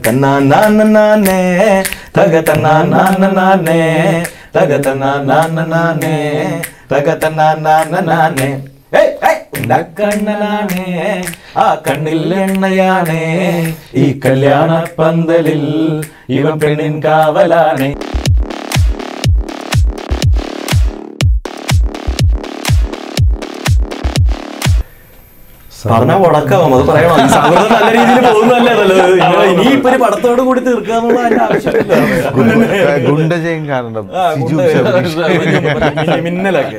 തകതന്നാനേ തകതന്നാനേ തകതന്നാനേ തകതന്നാനേ കണ്ണനാണേ ആ കണ്ണിൽ എണ്ണയാണേ ഈ കല്യാണ പന്തലിൽ ഇവൻ പെണ്ണിൻ കാവലാണേ പറഞ്ഞ ഉടക്കാവും അത് പറയണം ഈ സൗഹൃദം നല്ല രീതിയിൽ പോകുന്നതല്ലേ നല്ലത് ഇങ്ങനെ ഇനിയിപ്പോ ഒരു പടത്തോട് കൂടി തീർക്കാന്നുള്ള അതിന്റെ ആവശ്യമില്ല ഗുണ്ടജയം കാരണം ആ, സിജു ഗുണ്ട- ശബരീഷ്. മിന്ന- മിന്നലൊക്കെ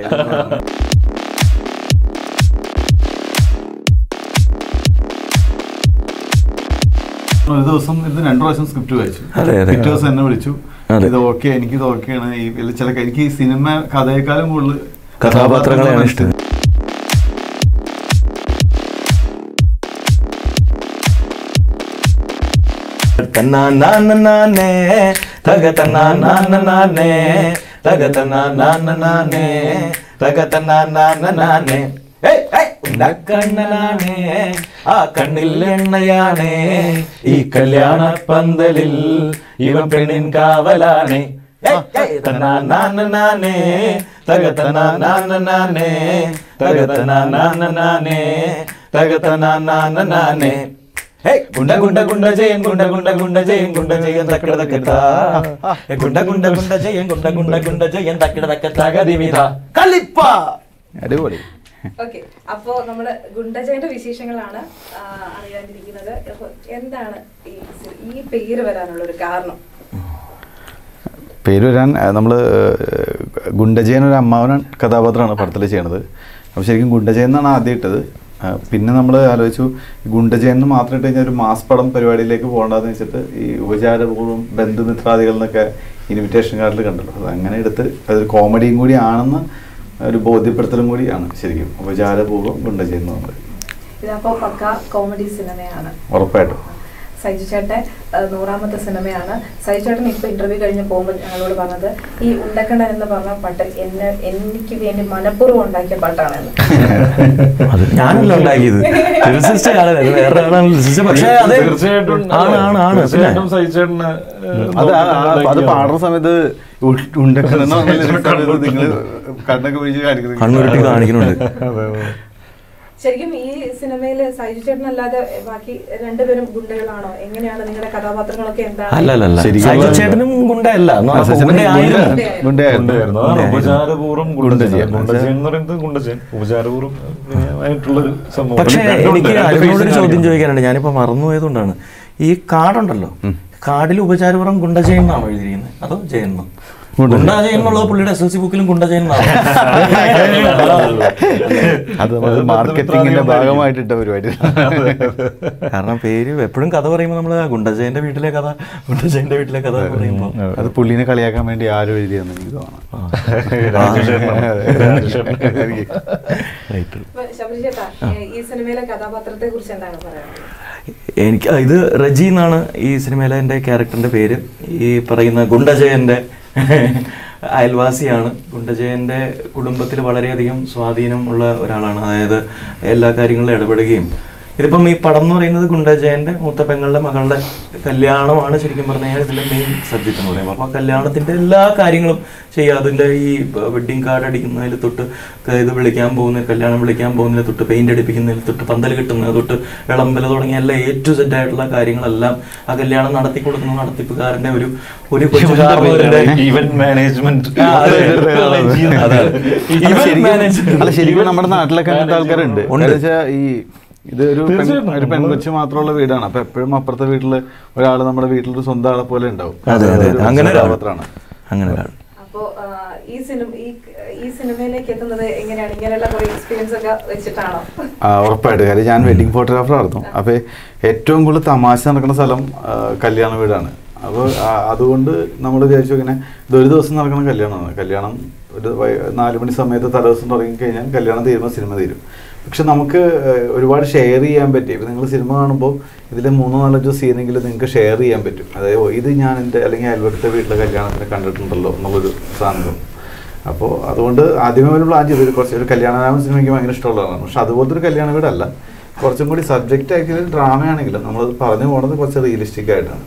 ഒരു ദിവസം ഇത് രണ്ടു പ്രാവശ്യം സ്ക്രിപ്റ്റ് വായിച്ചു അതെ, അതെ. പിറ്റേ ദിവസം എന്നെ വിളിച്ചു അതെ. ഇത് ഓക്കെ എനിക്കിത് ഓക്കെയാണ് ഈ ഇതിൽ ചില എനിക്ക് ഈ സിനിമ കഥയെക്കാളും കൂടുതൽ കഥാപാത്രങ്ങളെയാണ് ഇഷ്ടം തന്നാനേ തകതന്നാനേ തകതന്നാനേ തകതന്നാനേ കണ്ണനാണേ ആ കണ്ണിൽ എണ്ണയാണേ ഈ കല്യാണ പന്തലിൽ ഇവൻ പെണ്ണിൻ കാവലാണേ തന്നാനേ തകതന്നാനേ തകതന്നാനേ തകതന്നാനേ ഗുണ്ട ഗുണ്ട ഗുണ്ട ജയൻ ഗുണ്ട ഗുണ്ട ഗുണ്ട ജയൻ ഗുണ്ട ജയൻ തക്കട തക്കത്താ ഗുണ്ട ഗുണ്ട ഗുണ്ട ജയൻ ഗുണ്ട ഗുണ്ട ഗുണ്ട ജയൻ തക്കട തക്കത്താ ഗതിവിധ കളിപ്പ അടിപൊളി ഓക്കെ അപ്പോ നമ്മള് ഗുണ്ടജയുടെ വിശേഷങ്ങളാണ് ആ, അറിയാനിരിക്കുന്നത് അപ്പൊ എന്താണ് ഈ സി- ഈ പേര് വരാനുള്ള ഒരു കാരണം പേര് വരാൻ നമ്മൾ ഗുണ്ടജയൻ ഒരു അമ്മാവൻ കഥാപാത്രമാണ് പടത്തിൽ ചെയ്യണത് അപ്പോൾ ശരിക്കും ഗുണ്ടജയൻ എന്നാണ് ആദ്യം ഇട്ടത് ആ, പിന്നെ നമ്മൾ ആലോചിച്ചു ഈ ഗുണ്ടജയൻ എന്ന് മാത്രം ഇട്ട് കഴിഞ്ഞാൽ ഒരു മാസ് പടം പരിപാടിയിലേക്ക് പോകണ്ടെന്ന് വെച്ചിട്ട് ഈ ഉപചാരപൂർവ്വം ബന്ധുമിത്രാദികൾ എന്നൊക്കെ ഇൻവിറ്റേഷൻ കാർഡിൽ കണ്ടല്ലോ അത് അങ്ങനെ എടുത്ത് അതൊരു കോമഡിയും കൂടി ആണെന്ന് ഒരു ബോധ്യപ്പെടുത്തലും കൂടിയാണ് ശരിക്കും ഉപചാരപൂർവ്വം ഗുണ്ടജയൻ എന്ന് പറയുന്നത് ഇതപ്പോ പക്ക കോമഡി സിനിമയാണ് ഉറപ്പായിട്ടും സൈജു ചേട്ടൻ ആ, നൂറാമത്തെ സിനിമയാണ് സൈജു ചേട്ടൻ ഇപ്പൊ ഇന്റർവ്യൂ കഴിഞ്ഞ് പോകുമ്പോൾ ഞങ്ങളോട് പറഞ്ഞത് ഈ ഉണ്ടക്കണ്ണൻ എന്ന് പറഞ്ഞ പാട്ട് എന്നെ എനിക്ക് വേണ്ടി മനഃപൂർവ്വം ഉണ്ടാക്കിയ പാട്ടാണെന്ന് അത് ഞാനല്ല ഉണ്ടാക്കിയത് ലിറിസിസ്റ്റ് ആളല്ല അത് വേറെ ആളാണ് ലിറിസിസ്റ്റ് പക്ഷേ അത് തീർച്ചയായിട്ടും ആണ് ആണ് ആണ് പിന്നെ തീർച്ചയായിട്ടും സഹിച്ചേട്ടന് അത് ആ- ആ- അത് പാടുന്ന സമയത്ത് ഉണ്ടക്കണെന്ന് നിങ്ങൾ കണ്ണൊക്കെ പിടിച്ച് കാണിക്കുന്നത് കണ്ണുരുട്ടി കാണിക്കുന്നുണ്ട് ശരിക്കും ഈ സിനിമയിൽ സൈജു ചേട്ടൻ അല്ലാതെ ബാക്കി രണ്ടുപേരും ഗുണ്ടകളാണോ എങ്ങനെയാണ് നിങ്ങളുടെ കഥാപാത്രങ്ങളൊക്കെ എന്താണ് അല്ല അല്ല അല്ല ശരിക്കും സൈജു ചേട്ടനും ഗുണ്ടയല്ല എന്ന് പറഞ്ഞാൽ സച്ചിൻ ഗുണ്ടയായിരുന്നു. ഗുണ്ട- ഗുണ്ടയായിരുന്നു. ഗുണ്ടയായിരുന്നു. അതാണ് ഉപചാരപൂർവ്വം ഗുണ്ടജയൻ ഗുണ്ടജയൻ. ഗുണ്ടജയൻ എന്ന് പറയുന്നത് ഗുണ്ടജയൻ ഉപചാരപൂർവ്വം ആയിട്ടുള്ളൊരു സംഭവം പക്ഷേ രണ്ടും ഉണ്ട്. എനിക്ക് രണ്ട് അതിനോടൊരു face ചോദ്യം കാണിക്കണം. ചോദിക്കാനുണ്ട് ഞാനിപ്പോ മറന്നുപോയതുകൊണ്ടാണ് ഈ കാർഡുണ്ടല്ലോ കാർഡിൽ ഉപചാരപുറം ഗുണ്ടജയൻ എന്നാണോ എഴുതിയിരിക്കുന്നത് അതോ ജയൻ എന്നോ ഗുണ്ടജയൻ എന്നുള്ളത് പുള്ളിയുടെ എസ് എൽ സി ബുക്കിലും ഗുണ്ടജയൻ എന്നാണ് അത് നമ്മൾ മാർക്കറ്റിംഗിന്റെ ഭാഗമായിട്ടിട്ട പരിപാടി കാരണം പേര് എപ്പോഴും കഥ പറയുമ്പോൾ നമ്മൾ ഗുണ്ടജയന്റെ വീട്ടിലെ കഥ ഗുണ്ടജയന്റെ വീട്ടിലെ കഥ പറയുമ്പോൾ അത് പുള്ളിനെ കളിയാക്കാൻ വേണ്ടി ആരും എഴുതിയെന്ന് എനിക്ക് തോന്നണം രാജേഷേട്ടനാണ്. രാജേഷേട്ടനാണ്. ഇപ്പൊ ശബരി ചേട്ടാ ഏ, ഈ സിനിമയിലെ കഥാപാത്രത്തെ കുറിച്ച് എന്താണ് പറയാനുള്ളത് എനിക്ക് ഇത് റജി എന്നാണ് ഈ സിനിമയിലെ എൻ്റെ ക്യാരക്ടറിൻ്റെ പേര് ഈ പറയുന്ന ഗുണ്ടജയൻ്റെ അയൽവാസിയാണ് ഗുണ്ടജയൻ്റെ കുടുംബത്തിൽ വളരെയധികം സ്വാധീനം ഉള്ള ഒരാളാണ് അതായത് എല്ലാ കാര്യങ്ങളിലും ഇടപെടുകയും ഇതിപ്പം ഈ പടം എന്ന് പറയുന്നത് ഗുണ്ടജയൻ്റെ മൂത്ത പെങ്ങളുടെ മകളുടെ കല്യാണമാണ് ശരിക്കും പറഞ്ഞു കഴിഞ്ഞാൽ ഇതിൻ്റെ മെയിൻ സബ്ജക്റ്റ് എന്ന് പറയുമ്പോൾ അപ്പോൾ ആ കല്യാണത്തിൻ്റെ എല്ലാ കാര്യങ്ങളും ചെയ്യുക അതിൻ്റെ ഈ വെഡ്ഡിങ് കാർഡ് അടിക്കുന്നതിൽ തൊട്ട് ക- ഇത് വിളിക്കാൻ പോകുന്ന കല്യാണം വിളിക്കാൻ പോകുന്നതിൽ തൊട്ട് പെയിന്റ് അടിപ്പിക്കുന്നതിൽ തൊട്ട് പന്തൽ കിട്ടുന്നത് തൊട്ട് വിളമ്പൽ തുടങ്ങിയ എല്ലാ എ ടു സെറ്റ് ആയിട്ടുള്ള കാര്യങ്ങളെല്ലാം ആ കല്യാണം നടത്തി കൊടുക്കുന്ന നടത്തിപ്പുകാരന്റെ ഒരു ഒരു കൊച്ചു കാർന്നവരുടെ ഈവന്റ് മാനേജ്മെന്റ് ആ, അതെ, അതെ. അല്ല, Event ശരിക്കും- manager. അല്ല ശരിക്കും നമ്മുടെ നാട്ടിലൊക്കെ അങ്ങനത്തെ ആൾക്കാരുണ്ട് ഉണ്ട്. എന്ന് വെച്ചാ ഈ ഇത് ഒരു പെൺ- തീർച്ചയായിട്ടും. ഒരു പെൺകൊച്ചു മാത്രമുള്ള വീടാണ് അപ്പൊ എപ്പോഴും അപ്പുറത്തെ വീട്ടില് ഒരാൾ നമ്മുടെ വീട്ടിലൊരു സ്വന്തം ആളെ പോലെ ഉണ്ടാവും അതെ അതെ അതൊരു അങ്ങനെ ഒരാൾ. കഥാപാത്രമാണ് അങ്ങനെ ഒരാൾ അപ്പോ ആ, ഈ സിനിമ ഈ ഈ സിനിമയിലേക്ക് എത്തുന്നത് എങ്ങനെയാണ് ഇങ്ങനെയുള്ള കുറെ എക്സ്പീരിയൻസ് ഒക്കെ വെച്ചിട്ടാണോ ആ, ഉറപ്പായിട്ട് കാര്യം ഞാൻ വെഡിങ് ഫോട്ടോഗ്രാഫർ ആയിരുന്നു അപ്പോൾ ഏറ്റവും കൂടുതൽ തമാശ നടക്കുന്ന സ്ഥലം ആ, കല്യാണ വീടാണ് അപ്പോൾ അതുകൊണ്ട് നമ്മൾ വിചാരിച്ചു ഇങ്ങനെ ഇതൊരു ദിവസം നടക്കുന്ന കല്യാണമാണ് കല്യാണം ഒരു വൈ- നാല് മണി സമയത്ത് തലേദിവസം തുടങ്ങി കഴിഞ്ഞാൽ കല്യാണം തീരുമ്പോൾ സിനിമ തീരും പക്ഷെ നമുക്ക് ഏഹ്, ഒരുപാട് ഷെയർ ചെയ്യാൻ പറ്റി ഇപ്പം നിങ്ങൾ സിനിമ കാണുമ്പോൾ ഇതിൽ മൂന്നോ നാലഞ്ചോ സീനെങ്കിലും നിങ്ങൾക്ക് ഷെയർ ചെയ്യാൻ പറ്റും അതായത് ഓ, ഇത് ഞാൻ എൻ്റെ അല്ലെങ്കിൽ അയൽവക്കത്തെ വീട്ടിലെ കല്യാണത്തിന് കണ്ടിട്ടുണ്ടല്ലോ എന്നുള്ളൊരു സാധനം അപ്പോൾ അതുകൊണ്ട് ആദ്യമേ ഒരു പ്ലാൻ ചെയ്തു ഒരു കുറച്ച് ഒരു കല്യാണരാമൻ സിനിമ എനിക്ക് ഭയങ്കര ഇഷ്ടമുള്ളതാണ് പക്ഷെ അതുപോലത്തെ ഒരു കല്യാണ വീടല്ല കുറച്ചും കൂടി സബ്ജക്റ്റ് ആക്കിയ ഡ്രാമയാണെങ്കിലും നമ്മളത് പറഞ്ഞു പോകുന്നത് കുറച്ച് റിയലിസ്റ്റിക് ആയിട്ടാണ്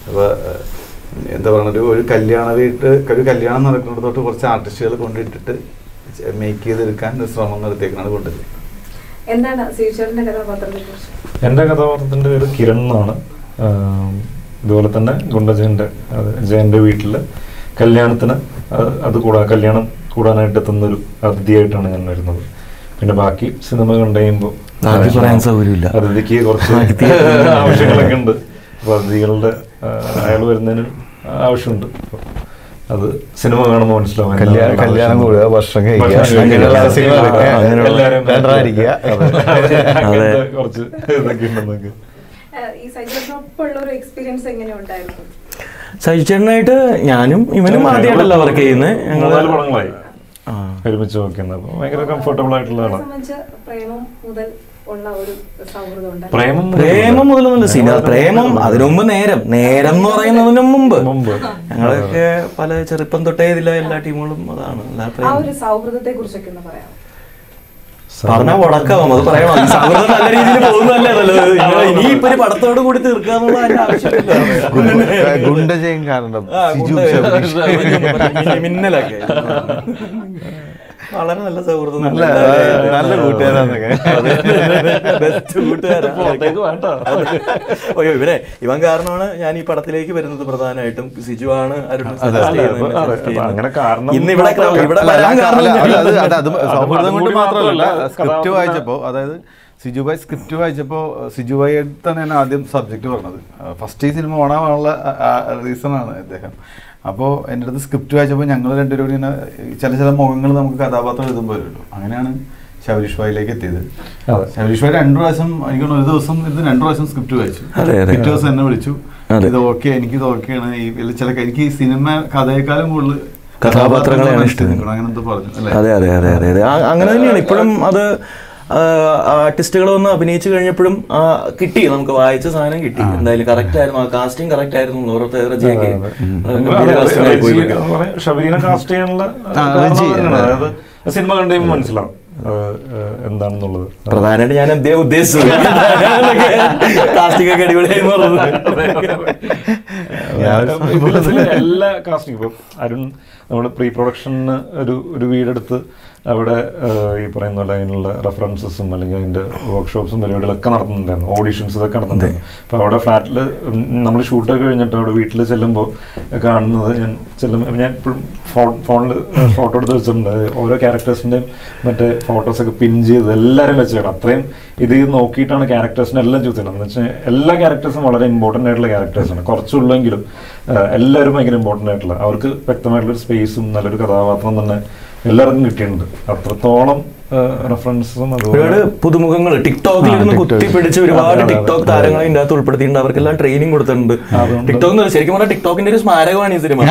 അപ്പോൾ എന്താ പറയുക ഒരു ഒരു കല്യാണ വീട്ട് ഒരു കല്യാണം നടക്കുന്നിടത്തോട്ട് കുറച്ച് ആർട്ടിസ്റ്റുകൾ കൊണ്ടിട്ടിട്ട് മേക്ക് ചെയ്തെടുക്കാൻ ഒരു ശ്രമം നടത്തിയേക്കാണ് കൊണ്ടുവരുന്നത് എന്താണ് ശ്രീചേട്ടന്റെ കഥാപാത്രത്തെ കുറിച്ച് എൻ്റെ കഥാപാത്രത്തിൻ്റെ പേര് കിരൺ എന്നാണ് ആം, ഇതുപോലെ തന്നെ ഗുണ്ടജയൻ്റെ ജയൻ്റെ വീട്ടിൽ കല്യാണത്തിന് അത് അത് കൂടാ കല്യാണം കൂടാനായിട്ട് എത്തുന്നൊരു അതിഥിയായിട്ടാണ് ഞാൻ വരുന്നത് പിന്നെ ബാക്കി സിനിമ കണ്ടു കഴിയുമ്പോൾ ബാക്കി പറയാൻ സൗകര്യമില്ല. അതിഥിക്ക് കുറച്ച് അതിഥി. ആവശ്യങ്ങളൊക്കെ ഉണ്ട് അപ്പോൾ അതിഥികളുടെ അയാൾ വരുന്നതിന് ആവശ്യമുണ്ട് അപ്പോൾ അത് സിനിമ കാണുമ്പോൾ മനസ്സിലാവും എന്താണ് കല്യാണം അയാളുടെ കല്യാണം ആവശ്യം. കൂടുക ഭക്ഷണം കഴിക്കുക ഭക്ഷണം അങ്ങനെയുള്ള കഴിക്കുക. ആവശ്യങ്ങളൊക്കെ ആ, അങ്ങനെയുള്ള- എല്ലാവരും വേണ്ടാതിരിക്കുക. അങ്ങനത്തെ കുറച്ച് ഇതൊക്കെ ഉണ്ടെന്നൊക്കെ ഏഹ് ഈ സൈചേട്ടനൊപ്പമുള്ള ഒരു എക്സ്പീരിയൻസ് എങ്ങനെ ഉണ്ടായിരുന്നു സജിച്ചേട്ടനായിട്ട് ഞാനും ഇവനും ആദ്യമായിട്ടല്ല വർക്ക് ചെയ്യുന്നത് മൂന്നാല് പടങ്ങളായി ആ. ഒരുമിച്ച് നോക്കുന്നത് അപ്പോൾ ഭയങ്കര കംഫർട്ടബിൾ നിങ്ങളെ ആയിട്ടുള്ളതാണ് സംബന്ധിച്ച് പ്രേമം മുതൽ ഉള്ള ഒരു സൗഹൃദം ഉണ്ട് പ്രേമം പ്രേമം മുതലൊന്നുമില്ല സീന പ്രേമം അതിനു മുമ്പ് നേരം നേരം എന്ന് പറയുന്നതിന് മുമ്പ് മുമ്പ് ഞങ്ങളൊക്കെ പല ചെറുപ്പം തൊട്ടേ ഇതിലെ എല്ലാ ടീമുകളും അതാണ് എല്ലാ ആ പ്രേമം ഒരു സൗഹൃദത്തെ കുറിച്ചൊക്കെ ഒന്ന് പറയാം പറഞ്ഞാ ഉടക്കാവും അത് പറയണം ഈ സൗഹൃദം നല്ല രീതിയിൽ പോകുന്നതല്ലേ നല്ലത് നിങ്ങൾ ഇനിയിപ്പോ ഒരു പടത്തോട് കൂടി തീർക്കാന്നുള്ള അതിന്റെ ആവശ്യമില്ല ഗുണ്ട- ഗുണ്ടജയം കാരണം ആ, സിജു ഗുണ്ട- ശബരീഷ്. മിന്ന- മിന്നലൊക്കെ വളരെ നല്ല സൗഹൃദം നല്ല നല്ല കൂട്ടുകാരാന്നൊക്കെ ബെസ്റ്റ് കൂട്ടുകാരാ പുറത്തേക്ക് വേണ്ട അയ്യോ ഇവരെ ഇവൻ കാരണമാണ് ഞാൻ ഈ പടത്തിലേക്ക് വരുന്നത് പ്രധാനമായിട്ടും സിജു ആണ് അരുൺ അതെ, suggest അതെ, ചെയ്യുന്നത്, അതെ, suggest അതെ, ചെയ്യുന്നത്. അങ്ങനെ കാരണം ഇന്ന് ഇവിടെ മാത്രമല്ല. ഇവിടെ അല്ല, വരാൻ അല്ല, കാരണം അല്ല, ഞാൻ- അത് അത് അത് അത് സൗഹൃദം കൊണ്ട് അതുകൂടി മാത്രമല്ല മാത്രമല്ല, സ്ക്രിപ്റ്റ് കഥാപാത്രം- വായിച്ചപ്പോൾ അതായത് സിജു ഭായ് സ്ക്രിപ്റ്റ് വായിച്ചപ്പോൾ സിജു ഭായി തന്നെ ഞാൻ ആദ്യം സബ്ജക്റ്റ് പറഞ്ഞത് ഫസ്റ്റ് ഈ സിനിമ ഓണാവാനുള്ള റീസൺ ആണ് അദ്ദേഹം അപ്പോൾ എൻ്റെ അടുത്ത് സ്ക്രിപ്റ്റ് വായിച്ചപ്പോൾ ഞങ്ങൾ രണ്ടുപേരും കൂടി ഇങ്ങനെ ചില ചില മുഖങ്ങൾ നമുക്ക് കഥാപാത്രം എഴുതുമ്പോൾ വരുമല്ലോ അങ്ങനെയാണ് ശബരീഷ് ഭായിലേക്ക് എത്തിയത് അതെ. ശബരീഷ് ഭായി രണ്ടു പ്രാവശ്യം എനിക്ക് തോന്നുന്നു ഒരു ദിവസം ഇത് രണ്ടു പ്രാവശ്യം സ്ക്രിപ്റ്റ് വായിച്ചു അതെ, അതെ. പിറ്റേ ദിവസം എന്നെ വിളിച്ചു അതെ. ഇത് ഓക്കെ എനിക്ക് ഇത് ഓക്കെയാണ് ഈ ഇതിൽ ചില എനിക്ക് ഈ സിനിമ കഥയെക്കാളും കൂടുതൽ കഥാപാത്രങ്ങളെയാണ് ഇഷ്ടം. അങ്ങനെ എന്തോ പറഞ്ഞു അല്ലേ അതെ അതെ അതെ അതെ അതെ ആ- അങ്ങനെ തന്നെയാണ് ഇപ്പോഴും അത് ആർട്ടിസ്റ്റുകൾ വന്ന് അഭിനയിച്ചു കഴിഞ്ഞപ്പോഴും ആ, കിട്ടി നമുക്ക് വായിച്ച സാധനം കിട്ടി എന്തായാലും കറക്റ്റ് ആയിരുന്നു ആ കാസ്റ്റിംഗ് കറക്റ്റ് ആയിരുന്നു ഓരോരുത്തർ റജിയൊക്കെ casting ആയി പോയി. ഷബീനെ കാസ്റ്റ് ചെയ്യാനുള്ള ആ, കാരണം റജി, അങ്ങനെയാണ്. അതെ. അതായത് സിനിമ കണ്ടു കഴിയുമ്പോൾ മനസ്സിലാവും ഏഹ്, ഏഹ്, എന്താണെന്നുള്ളത് പ്രധാനമായിട്ട് ഞാൻ എന്തേ ഉദ്ദേശിച്ചത് കാസ്റ്റിംഗ് ഒക്കെ അടിപൊളിയായി ഇതിലെ എല്ലാ കാസ്റ്റിംഗ് ഇപ്പം അരുൺ നമ്മുടെ പ്രീ പ്രൊഡക്ഷന് ഒരു ഒരു വീടെടുത്ത് അവിടെ ഏഹ്, ഈ പറയുന്ന പോലെ അതിനുള്ള റെഫറൻസസും അല്ലെങ്കിൽ അതിന്റെ വർക്ക്ഷോപ്സും പരിപാടികളൊക്കെ നടത്തുന്നുണ്ടായിരുന്നു ഓഡീഷൻസ് ഇതൊക്കെ നടത്തുന്നുണ്ടായിരുന്നു അപ്പോൾ അവിടെ ഫ്ലാറ്റിൽ നമ്മൾ ഷൂട്ടൊക്കെ കഴിഞ്ഞിട്ട് അവിടെ വീട്ടിൽ ചെല്ലുമ്പോൾ കാണുന്നത് ഞാൻ ചെല്ലുമ്പോൾ ഞാൻ ഇപ്പോഴും ഫോണിൽ ഫോട്ടോ എടുത്ത് വെച്ചിട്ടുണ്ട് ഓരോ ക്യാരക്ടേഴ്സിൻ്റെയും മറ്റേ ഫോട്ടോസൊക്കെ പിൻ ചെയ്ത് എല്ലാവരും വെച്ചേക്കണം അത്രയും ഇത് നോക്കിയിട്ടാണ് ക്യാരക്ടേഴ്സിനെ എല്ലാം ചൂസ് ചെയ്യുന്നത് എന്ന് വെച്ചാൽ എല്ലാ ക്യാരക്ടേഴ്സും വളരെ ഇമ്പോർട്ടൻ്റ് ആയിട്ടുള്ള ക്യാരക്ടേഴ്സാണ് കുറച്ചുള്ളെങ്കിലും ആഹ് എല്ലാവരും ഭയങ്കര ഇമ്പോർട്ടൻ്റ് ആയിട്ടുള്ള അവർക്ക് വ്യക്തമായിട്ടുള്ള സ്പേസും നല്ലൊരു കഥാപാത്രം തന്നെ എല്ലാവർക്കും കിട്ടിയിട്ടുണ്ട് അത്രത്തോളം റെഫറൻസും ഒരുപാട് പുതുമുഖങ്ങൾ ടിക്ടോക്കിൽ ഇരുന്ന് ആ, കുത്തി TikTok. പിടിച്ച് ഒരുപാട് അതെ, അതെ, ടിക്ടോക്ക് അതെ. താരങ്ങളെ ഇതിന്റെ അകത്ത് ഉൾപ്പെടുത്തിയിട്ടുണ്ട് അവർക്കെല്ലാം ട്രെയിനിങ് കൊടുത്തിട്ടുണ്ട് അതുകൊണ്ട് ടിക്ടോക്ക് എന്ന് പറഞ്ഞാൽ ശരിക്കും പറഞ്ഞാൽ ടിക്ടോക്കിന്റെ ഒരു സ്മാരകമാണ് ഈ സിനിമ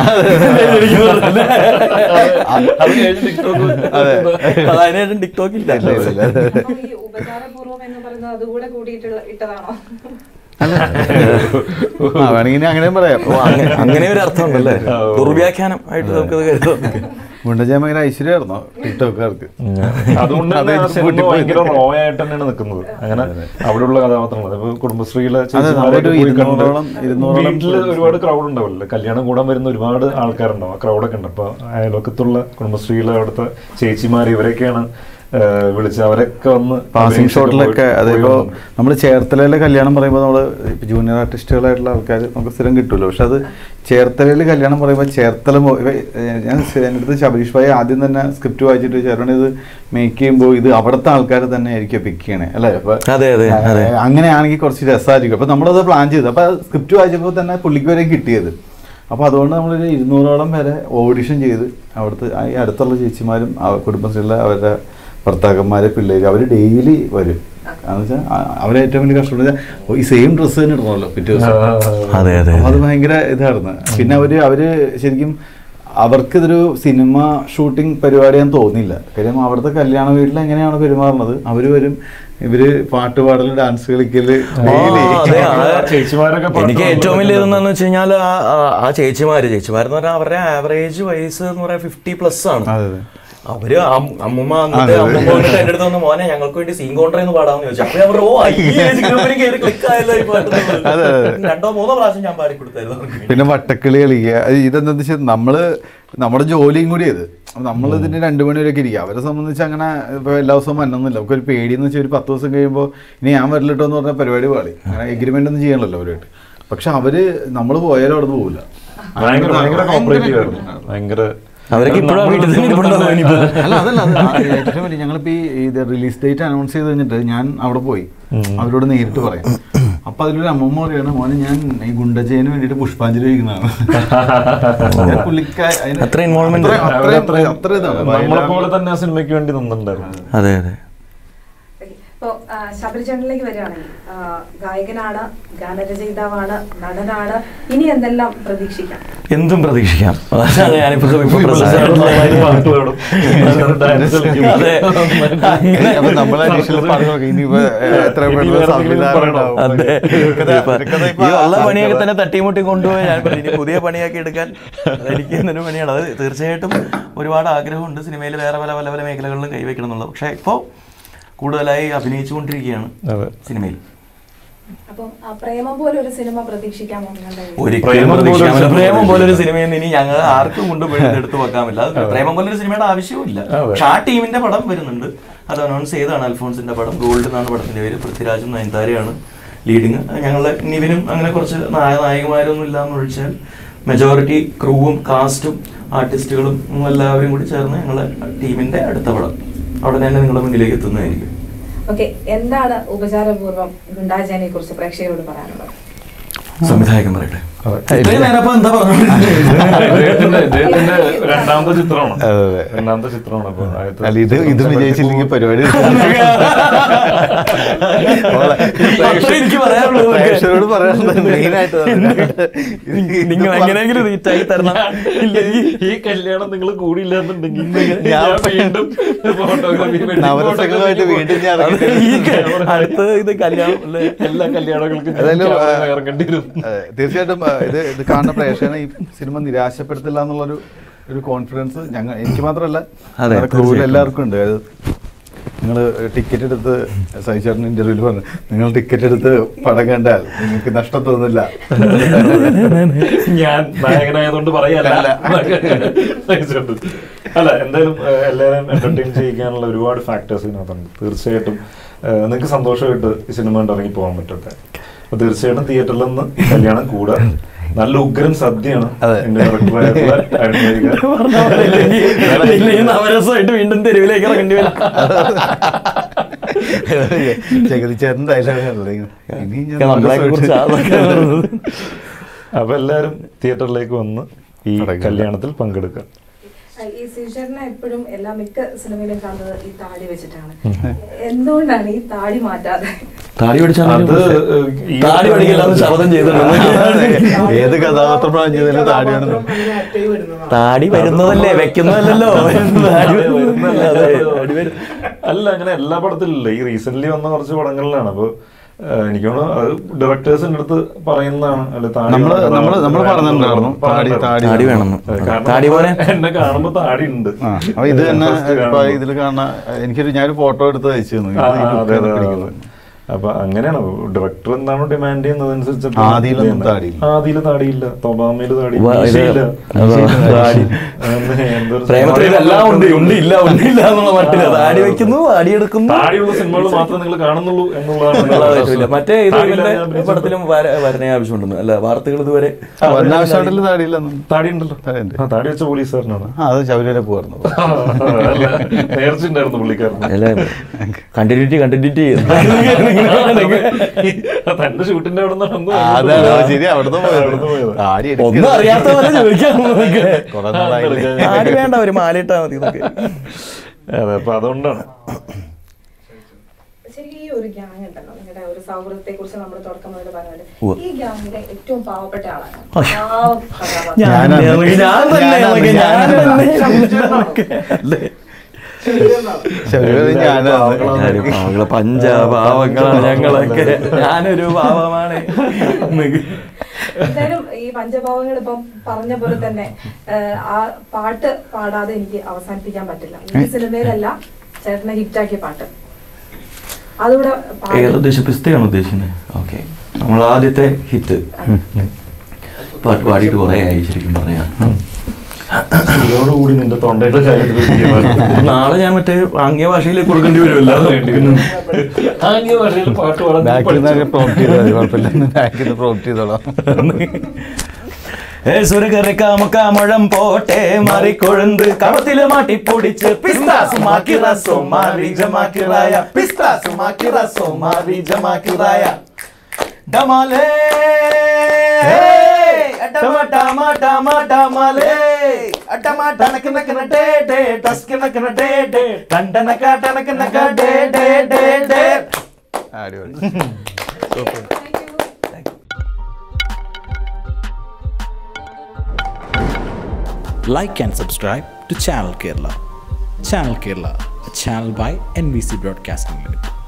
അതിനായിട്ടും ടിക്ടോക്ക് ഇല്ല അപ്പൊ ഈ ഉപചാരപൂർവ്വം എന്ന് പറയുന്നത് അതുകൂടെ കൂടിയിട്ടുള്ള ഇട്ടതാണോ ആ വേണമെങ്കിൽ അങ്ങനെയും പറയാം ഓ, അങ്ങ- അങ്ങനെ ഒരു അർത്ഥം ഉണ്ടല്ലേ ദുർവ്യാഖ്യാനം ആയിട്ട് നമുക്കത് കരുതാം ഗുണ്ടജയം ഭയങ്കര ഐശ്വര്യമായിരുന്നോ ടിക്ടോക്കാർക്ക് അതുകൊണ്ട് തന്നെ ആ അതായത് സിനിമ പൂട്ടിപ്പോയി. ഭയങ്കര റോ ആയിട്ട് തന്നെയാണ് നിൽക്കുന്നത് അങ്ങനെ അവിടെയുള്ള കഥാപാത്രങ്ങൾ ഇപ്പൊ കുടുംബശ്രീയിലെ അതെ, ചേച്ചിമാരെയൊക്കെ നമ്മളൊരു പോയി കണ്ട് ഇരുന്നൂറോളം- ഇരുന്നൂറോളം വീട്ടില് ഒരുപാട് ക്രൗഡ് ഉണ്ടാവില്ല കല്യാണം കൂടാൻ വരുന്ന ഒരുപാട് ആൾക്കാരുണ്ടാവും ആ ക്രൗഡൊക്കെ ഉണ്ട് അപ്പൊ അയൽവക്കത്തുള്ള കുടുംബശ്രീയിലെ അവിടുത്തെ ചേച്ചിമാർ ഇവരൊക്കെയാണ് ഏഹ്, വിളിച്ച് അവരൊക്കെ വന്ന് പാസിംഗ് അഭിനയിച്ചൊക്കെ ഷോട്ടിലൊക്കെ പോയി- അതിപ്പോ പോയി വന്നു. നമ്മൾ ചേർത്തലയിലെ കല്യാണം പറയുമ്പോൾ നമ്മൾ ജൂനിയർ ആർട്ടിസ്റ്റുകളായിട്ടുള്ള ആൾക്കാർ നമുക്ക് സ്ഥിരം കിട്ടുമല്ലോ പക്ഷെ അത് ചേർത്തലയിൽ കല്യാണം പറയുമ്പോൾ ചേർത്തല മോ- ഇവ- ഏഹ് ഞാൻ സ- എൻ്റെ അടുത്ത് ശബരീഷ് ഭായി ആദ്യം തന്നെ സ്ക്രിപ്റ്റ് വായിച്ചിട്ട് ചേട്ടൻ ഇത് മേക്ക് ചെയ്യുമ്പോൾ ഇത് അവിടുത്തെ ആൾക്കാർ തന്നെ ആയിരിക്കും പിക്ക് ചെയ്യണേ അല്ലേ അപ്പൊ അതെ, അതെ, ആ, അതെ. അങ്ങനെയാണെങ്കിൽ കുറച്ച് രസമായിരിക്കും അപ്പൊ നമ്മളത് പ്ലാൻ ചെയ്തു അപ്പൊ സ്ക്രിപ്റ്റ് വായിച്ചപ്പോൾ തന്നെ പുള്ളിക്ക് വരെ കിട്ടിയത് അപ്പോൾ അതുകൊണ്ട് നമ്മളൊരു ഇരുന്നൂറോളം വരെ ഓഡിഷൻ ചെയ്ത് അവിടുത്തെ ആ ഈ അടുത്തുള്ള ചേച്ചിമാരും ആ കുടുംബശ്രീയിലെ അവരുടെ ഭർത്താക്കന്മാരെ പിള്ളേര് അവർ ഡെയിലി വരും എന്ന് വെച്ചാൽ അവരെ ഏറ്റവും വലിയ കഷ്ടം എന്ന് വെച്ചാൽ ഈ സെയിം ഡ്രസ്സ് തന്നെ ഇടണമല്ലോ പിറ്റേ ദിവസം അതെ അതെ അപ്പൊ അത് ഭയങ്കര ഇതായിരുന്നു പിന്നെ അവര് അവര് ശരിക്കും അവർക്കിതൊരു സിനിമ ഷൂട്ടിംഗ് പരിപാടിയാന്ന് തോന്നില്ല കാര്യം അവിടുത്തെ കല്യാണ വീട്ടിൽ എങ്ങനെയാണ് പെരുമാറുന്നത് അവര് വരും ഇവര് പാട്ട് പാടല് ഡാൻസ് കളിക്കല് ഡെയിലി ആ, അതെ, ആ, ചേച്ചിമാരൊക്കെ പാട്ട് എനിക്ക് ഏറ്റവും പാടുന്നത് വലിയ ഇതെന്താന്ന് വെച്ച് കഴിഞ്ഞാൽ ആ ചേച്ചിമാര് ചേച്ചിമാരെന്ന് പറഞ്ഞാൽ അവരുടെ ആവറേജ് വയസ്സ് എന്ന് പറയാൻ ഫിഫ്റ്റി പ്ലസ് ആണ് അതെ അതെ അവര് അം- അമ്മുമ്മ അന്നത്തെ അമ്മുമ്മ വന്നിട്ട് എന്റെ അടുത്ത് വന്ന് മോനെ ഞങ്ങൾക്ക് വേണ്ടി സീൻ കോൺട്ര എന്ന് പാടാമെന്ന് ചോദിച്ചു അപ്പൊ ഞാൻ പറഞ്ഞു, ഓ ക്ലിക്ക് ആയല്ലോ ഈ പാട്ട് എന്നുള്ളത്." രണ്ടോ മൂന്നോ പ്രാവശ്യം ഞാൻ പാടി കൊടുത്തായിരുന്നു അവർക്ക് വേണ്ടി. പിന്നെ വട്ടക്കിളി കളിക്കുക അത് ഇതെന്താ വെച്ചാൽ നമ്മള് നമ്മുടെ ജോലിയും കൂടി ഇത് നമ്മൾ ഇതിന് രണ്ടു മണി വരെയൊക്കെ ഇരിക്കുക അവരെ സംബന്ധിച്ച് അങ്ങനെ ഇപ്പൊ എല്ലാ ദിവസവും വന്നൊന്നുമില്ല നമുക്ക് ഒരു പേടിയെന്ന് വെച്ചാൽ ഒരു പത്ത് ദിവസം കഴിയുമ്പോൾ ഇനി ഞാൻ വരില്ലട്ടോ എന്ന് പറഞ്ഞ പരിപാടി പാടി അങ്ങനെ എഗ്രിമെന്റ് ഒന്നും ചെയ്യണല്ലോ അവരായിട്ട് പക്ഷെ അവര് നമ്മൾ പോയാലും അവിടെ നിന്ന് പോകില്ല ഭയങ്കര ഭയങ്കര കോപ്പറേറ്റീവ് ആയിരുന്നു ഭയങ്കര അവരൊക്കെ ഇപ്പോഴും ആ വീട്ടിൽ തന്നെ ഇരിപ്പുണ്ടാവും ഇനിയിപ്പോ. അല്ല അതല്ല അത് ആ ഏറ്റവും വലിയ ഞങ്ങളിപ്പോ ഈ ഇത് റിലീസ് ഡേറ്റ് അനൗൺസ് ചെയ്ത് കഴിഞ്ഞിട്ട് ഞാൻ അവിടെ പോയി അവരോട് നേരിട്ട് പറയാം അപ്പൊ അതിലൊരു അമ്മമ്മ പറയാണ് മോനെ ഞാൻ ഈ ഗുണ്ടജയന് വേണ്ടിട്ട് പുഷ്പാഞ്ജലി കഴിക്കുന്നതാണ് പുള്ളിക്കാ- അതിന് അത്ര involvement. അത്ര- അത്ര- അത്ര- അത്ര ഇതാണ് നമ്മളെ പോലെ തന്നെ ആ സിനിമയ്ക്ക് വേണ്ടി നിന്നിട്ടുണ്ടായിരുന്നു അതെ അതെ ഇപ്പോ ശബരിചേട്ടനിലേക്ക് വരികയാണെങ്കിൽ ആ, ഗായകനാണ് ഗാനരചയിതാവാണ് നടനാണ് ഇനി എന്തെല്ലാം പ്രതീക്ഷിക്കാം എന്തും പ്രതീക്ഷിക്കാം അതാണ് ഞാനിപ്പോ ഇപ്പോ നന്നായിട്ട് പാട്ട് പാടും. നന്നായിട്ട് dance കളിക്കും. അതെ അങ്ങനെ അപ്പൊ നമ്മളെ initial പറഞ്ഞു നോക്കി, ഇനിയിപ്പോ എത്ര ഇനി പെട്ടെന്ന് വേറെ സംവിധാനം എന്തെങ്കിലും ഉണ്ടാവും. അതെ ഇതൊക്കെ- ഇപ്പൊ ഇതൊക്കെ ഇപ്പൊ ഈ ഉള്ള ആ- പണിയൊക്കെ തന്നെ തട്ടിമുട്ടി കൊണ്ടുപോയി ഞാൻ പറഞ്ഞു, ഇനി പുതിയ പണിയാക്കി എടുക്കാൻ എനിക്ക് എന്നൊരു പണിയാണ് അത് തീർച്ചയായിട്ടും ഒരുപാട് ആഗ്രഹമുണ്ട് സിനിമയിൽ വേറെ പല പല പല മേഖലകളിലും കൈവയ്ക്കണം എന്നുള്ളത് പക്ഷേ ഇപ്പോൾ കൂടുതലായി അഭിനയിച്ചുകൊണ്ടിരിക്കുകയാണ് അതെ. സിനിമയിൽ അപ്പം ആ, പ്രേമം പോലെ ഒരു സിനിമ പ്രതീക്ഷിക്കാമോ നിങ്ങളുടെ ഒരിക്കലും പ്രേമം പോലെ ഒരു പ്രതീക്ഷിക്കാമില്ല സിനിമ പ്രേമം പോലൊരു സിനിമയിൽ നിന്ന് ഇനി ഞങ്ങൾ ആർക്കും കൊണ്ടുപോയി എടുത്തു വെക്കാമില്ല അത് പ്രേമം പോലൊരു സിനിമയുടെ ആവശ്യവുമില്ല അതെ. പക്ഷെ ആ ടീമിന്റെ പടം വരുന്നുണ്ട് അത് അനൗൺസ് ചെയ്താണ് അൽഫോൺസിന്റെ പടം ഗോൾഡ് എന്നാണ് പടത്തിന്റെ പേര് പൃഥ്വിരാജും നയൻതാരയാണ് ലീഡിങ് ഞങ്ങളെ നിവിനും അങ്ങനെ കുറച്ച് നായ നായകന്മാരൊന്നും ഇല്ലാന്ന് ഒഴിച്ചാൽ മെജോറിറ്റി ക്രൂവും കാസ്റ്റും ആർട്ടിസ്റ്റുകളും എല്ലാവരും കൂടി ചേർന്ന് ഞങ്ങളെ ടീമിന്റെ അടുത്ത പടം അവിടെ തന്നെ നിങ്ങളുടെ മുന്നിലേക്ക് എത്തുന്നതായിരിക്കും ഓക്കെ എന്താണ് ഉപചാരപൂർവ്വം ഗുണ്ടാജനെ കുറിച്ച് പ്രേക്ഷകരോട് പറയാനുള്ളത് സംവിധായകൻ പറയട്ടെ അതെ. ഇത്രയും നേരം അപ്പൊ എന്താ പറഞ്ഞോണ്ടിരുന്നത്? ഇദ്ദേഹത്തിന്റെ ഇദ്ദേഹത്തിന്റെ രണ്ടാമത്തെ ചിത്രമാണ് അതെ, അതെ. രണ്ടാമത്തെ ചിത്രമാണ് അപ്പൊ ആദ്യത്തെ അല്ല ഇത് ഇത് വിജയിച്ചില്ലെങ്കിൽ പരിപാടി അത്രേ എനിക്ക് പറയാനുള്ളൂ നിങ്ങൾക്ക്. പ്രേക്ഷകരോട് പറയാനുള്ളത് മെയിൻ ആയിട്ട് നിങ്ങൾ എങ്ങനെയെങ്കിലും റീച്ച് ആയി തരണം ഇല്ലെങ്കിൽ ഈ കല്യാണം നിങ്ങൾ കൂടിയില്ലാന്നുണ്ടെങ്കിൽ ഞാൻ ഞാൻ വീണ്ടും ഫോട്ടോഗ്രാഫി നവരസങ്ങളുമായിട്ട് വീണ്ടും ഞാൻ അത് ഈ ക- അടുത്ത ഇത് കല്യാണം അല്ലേ എല്ലാ കല്യാണങ്ങൾക്കും ഞാൻ ഏതായാലും, ആ, ക്യാമറ ഇറങ്ങേണ്ടി വരും അതെ, തീർച്ചയായിട്ടും ആ, ഇത് ഇത് കാണുന്ന പ്രേക്ഷകനെ ഈ സിനിമ നിരാശപ്പെടുത്തില്ല എന്നുള്ളൊരു ഒരു കോൺഫിഡൻസ് ഞങ്ങൾ എനിക്ക് മാത്രമല്ല അതെ, ഞങ്ങളുടെ ക്രൂവിൽ തീർച്ചയായിട്ടും. എല്ലാവർക്കും ഉണ്ട് അത് നിങ്ങൾ ടിക്കറ്റ് എടുത്ത് സഹിച്ചേട്ടൻ ഇന്റർവ്യൂവിൽ പറഞ്ഞു നിങ്ങൾ ടിക്കറ്റ് എടുത്ത് പടം കണ്ടാൽ നിങ്ങൾക്ക് നഷ്ടം തോന്നില്ല ഞാൻ നായകനായതുകൊണ്ട് പറയല്ല തീർച്ചയായിട്ടും. അല്ല എന്തായാലും ഏഹ്, എല്ലാവരും എന്റർടൈൻ ചെയ്യിക്കാനുള്ള ഒരുപാട് ഫാക്ടേഴ്സ് ഇതിനകത്തുണ്ട് തീർച്ചയായിട്ടും ഏഹ്, നിങ്ങൾക്ക് സന്തോഷമായിട്ട് ഈ സിനിമ കണ്ട് ഇറങ്ങി പോകാൻ പറ്റട്ടെ അപ്പൊ തീർച്ചയായിട്ടും തിയേറ്ററിൽ നിന്ന് കല്യാണം കൂടാ നല്ല ഉഗ്രൻ സദ്യയാണ് അതെ. എന്റെ ഡയറക്ടറായിട്ടുള്ള അരുൺ വൈകാർ. പറഞ്ഞ പോലെ ഇല്ലെങ്കിൽ- ഇല്ലെങ്കിൽ നവരസമായിട്ട് വീണ്ടും തെരുവിലേക്ക് ഇറങ്ങേണ്ടി വരും ജഗതിച്ചേട്ടൻ ഡയലോഗ് ഇനി ഞാൻ നമ്മളെ കുറിച്ച് അതൊക്കെ പറഞ്ഞത്. അപ്പൊ എല്ലാവരും തിയേറ്ററിലേക്ക് വന്ന് ഈ പടം കാണാം. കല്യാണത്തിൽ പങ്കെടുക്കാം ഈ ശ്രീചേട്ടനെ എപ്പോഴും എല്ലാ മിക്ക സിനിമയിലും കാണുന്നത് ഈ താടി വെച്ചിട്ടാണ് എന്തുകൊണ്ടാണ് ഈ താടി മാറ്റാതെ താടി പിടിച്ചാൽ അത് ഏഹ്, ഈ താടി പഠിക്കില്ലാന്ന് ശബ്ദം ചെയ്തിട്ടുണ്ട് ഏത് കഥാപാത്രം പ്ലാൻ ചെയ്താലും താടിയാണ് താടി വരുന്നതല്ലേ വെക്കുന്നതല്ലല്ലോ താടി വരുന്നതല്ലേ അതെ താടി വരും അല്ല അങ്ങനെ എല്ലാ പടത്തിലില്ല ഈ റീസെന്റ് വന്ന കുറച്ച് പടങ്ങളിലാണ് അപ്പൊ ഏഹ്, എനിക്ക് തോന്നുന്നു അത് ഡയറക്ടേഴ്സിന്റെ അടുത്ത് പറയുന്നതാണ് അല്ലെ താടി നമ്മള്- വേണം, നമ്മള്- നമ്മള് വേണം പറഞ്ഞിട്ടുണ്ടായിരുന്നു. എന്ന് പറഞ്ഞിട്ടുണ്ടായിരുന്നു. താടി- താടി വേണമെന്ന്. അതെ, കാരണം താടി പോലെ? എന്നെ കാണുമ്പോ താടി ഉണ്ട് ആ അപ്പൊ ഇത് തന്നെ First ഇപ്പൊ കാണുമ്പോ. ഇതിൽ കാണുന്ന എനിക്കൊരു ഞാനൊരു ഫോട്ടോ എടുത്ത് അയച്ചു തന്നു ആ, ഇത് ഈ ആ, book അതെ, ആണ് അതെ, പിടിക്കുന്നത്. അതെ. അപ്പൊ അങ്ങനെയാണ് ഡയറക്ടർ എന്താണോ ഡിമാൻഡ് ചെയ്യുന്നതനുസരിച്ച് ആദിയിലൊന്നും താടിയില്ല. ആദിയില് താടിയില്ല തൊബാമയില് താടി ഉവ്വ, ഇത് മീശയില്ല. അതാ, താടി. അങ്ങനെ എന്തൊരു പ്രേമത്തിൽ സിനിമ എല്ലാം ഉണ്ട് ഉണ്ടില്ല ഉണ്ടില്ല എന്നുള്ള മട്ടില്ല താടി വെക്കുന്നു താടി എടുക്കുന്നു താടിയുള്ള സിനിമകൾ മാത്രമേ നിങ്ങൾ കാണുന്നുള്ളൂ എന്നുള്ളതാണ് എന്നുള്ള പറ്റില്ല മറ്റേ ഇത് താടിയില്ല, ഇവന്റെ ഞാൻ അഭിനയിച്ചിട്ടുണ്ട്. പടത്തിലും വര- വരണേ ആവശ്യമുണ്ടെന്ന് അല്ല വാർത്തകൾ ഇതുവരെ ഒന്നാവശ്യമായിട്ടില്ല താടിയില്ലെന്നും താടി ഉണ്ടല്ലോ താടിയുണ്ട്. ആ, താടി വെച്ച പോലീസുകാരനാണ് ആ അത് ശബരിമല പോയിരുന്നു അല്ല, നേർച്ചയുണ്ടായിരുന്നു പുള്ളിക്കാരന് അല്ല കണ്ടിന്യൂറ്റി കണ്ടിന്യൂറ്റി തന്റെ ഷൂട്ടിന്റെ അവിടെ നിന്ന് അതാണ് ശരി അവിടുന്ന് അവിടുന്ന് പോയത് പോയത്. താടി ഒന്നും അറിയാത്ത പോലെ ചോദിക്കാൻ നമുക്ക്. കുറെ നാളായില്ലേ താടി വേണ്ട ഒരു മാലയിട്ടാ മതി ഇതൊക്കെ അതെ അപ്പൊ അതുകൊണ്ടാണ് ശരിക്കും ഈ ഒരു ഗ്യാങ് ഉണ്ടല്ലോ നിങ്ങളുടെ ഒരു സൗഹൃദത്തെ കുറിച്ച് നമ്മൾ തുടക്കം മുതൽ പറഞ്ഞത് ഉവ്വ്. ഈ ഗ്യാങ്ങിലെ ഏറ്റവും പാവപ്പെട്ട ആളാണ് അയ്യോ. പാവം കഥാപാത്രം. ഞാൻ ഞാനാണ്. ഞാൻ തന്നെ ഞാനാണ്. നമുക്ക് ഞാൻ ഞാനാണ്. തന്നെ അല്ലേ? ശബരിമല ഞാനാണ് ഞാനൊരു പാവങ്ങള് പഞ്ചപാവങ്ങളാണ് ഞങ്ങളൊക്കെ ഞാനൊരു പാവമാണ് എന്നൊക്കെ. എന്തായാലും ഈ ഈ പഞ്ചഭാവങ്ങൾ ഇപ്പം പറഞ്ഞ പോലെ തന്നെ ഏഹ്, ആ പാട്ട് പാടാതെ എനിക്ക് അവസാനിപ്പിക്കാൻ പറ്റില്ല ഈ സിനിമയിലല്ല ചേട്ടനെ ഹിറ്റാക്കിയ പാട്ട് അതുകൂടെ പാടി ഏത് ഉദ്ദേശം പിസ്തയാണ് ഉദ്ദേശിക്കുന്നത് ഓക്കെ നമ്മൾ ആദ്യത്തെ ഹിറ്റ് പാട്ട് പാടിയിട്ട് കുറേ ആയി ശരിക്കും പറയാം ഇതോടുകൂടി നിന്റെ തൊണ്ടയുടെ കാര്യത്തിൽ ഒരു തീരുമാനം. നാളെ ഞാൻ മറ്റേ ആംഗ്യ ഭാഷയിലേക്ക് കൊടുക്കേണ്ടി വരുമല്ലോ ആംഗ്യ ഭാഷയിൽ പാട്ട് പാടാൻ നീ ബാക്കിൽ നിന്നൊക്കെ പഠിച്ചോ? പ്രോംപ്റ്റ് ചെയ്താൽ മതി കുഴപ്പമില്ല ബാക്കിൽ നിന്ന് പ്രോംപ്റ്റ് ചെയ്തോളാം ഏ സുരകറി കാമക്കാമഴം പോട്ടെ മാറിക്കൊഴുന്ത് കവത്തില് മാട്ടി പൊടിച്ച് പിസ്താസുമാക്കി റസോ മാറി ജമാക്കിറായ പിസ്താസുമാക്കി റസോ മാറി ജമാക്കിറായ ഡമാലേ ഡമ ഡമ ഡമ ഡമാലേ ഡമ ഡനക നക ഡേ ഡേ ടസ്ക നക ഡേ ഡേ ടണ്ടനക ടനക നക ഡേ ഡേ ഡേ ഡേ അടിപൊളി like and subscribe to Channel Kerala. Channel Kerala, a channel by NBC Broadcasting Limited.